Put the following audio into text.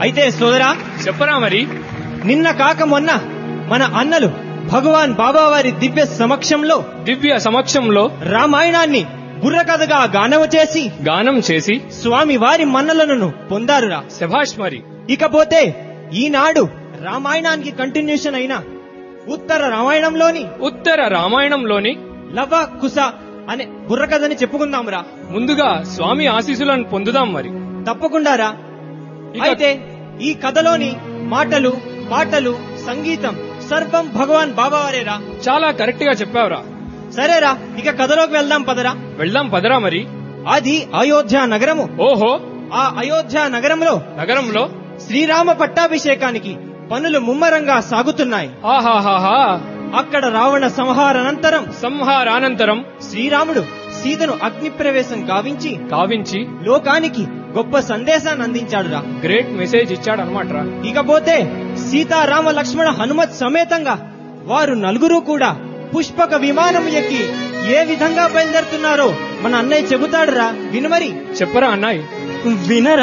అయితే సోదరా చెప్పరా మరి నిన్న కాక మొన్న మన అన్నలు భగవాన్ బాబావారి దివ్య సమక్షంలో దివ్య సమక్షంలో రామాయణాన్ని బుర్రకథగా గానము చేసి గానం చేసి స్వామి వారి మన్నలను పొందారురా శభాష్ మరి ఇకపోతే ఈనాడు రామాయణానికి కంటిన్యూషన్ అయిన ఉత్తర రామాయణంలోని ఉత్తర రామాయణంలోని లవ కుశ అనే బుర్రకథని చెప్పుకుందాంరా ముందుగా స్వామి ఆశీస్సులను పొందుదాం మరి తప్పకుండా రా ఇక- అయితే ఈ కథలోని మాటలు పాటలు సంగీతం సర్వం భగవాన్ బాబావారేరా చాలా కరెక్ట్ గా చెప్పావురా సరేరా ఇక కథలోకి వెళ్దాం పదరా వెళ్దాం పదరా మరి అది అయోధ్య నగరము ఓహో ఆ అయోధ్య నగరంలో నగరంలో శ్రీరామ పట్టాభిషేకానికి పనులు ముమ్మరంగా సాగుతున్నాయి ఆహాహాహా అక్కడ రావణ సంహారానంతరం సంహారానంతరం శ్రీరాముడు సీతను అగ్ని ప్రవేశం గావించి కావించి లోకానికి గొప్ప సందేశాన్ని అందించాడురా గ్రేట్ మెసేజ్ ఇచ్చాడనమాట రా ఇకపోతే సీతారామ లక్ష్మణ హనుమత్ సమేతంగా వారు నలుగురు కూడా పుష్పక విమానం ఎక్కి ఏ విధంగా బయలుదేరుతున్నారో మన అన్నయ్య చెబుతాడురా వినుమరి చెప్పరా అన్నాయ్ వినరా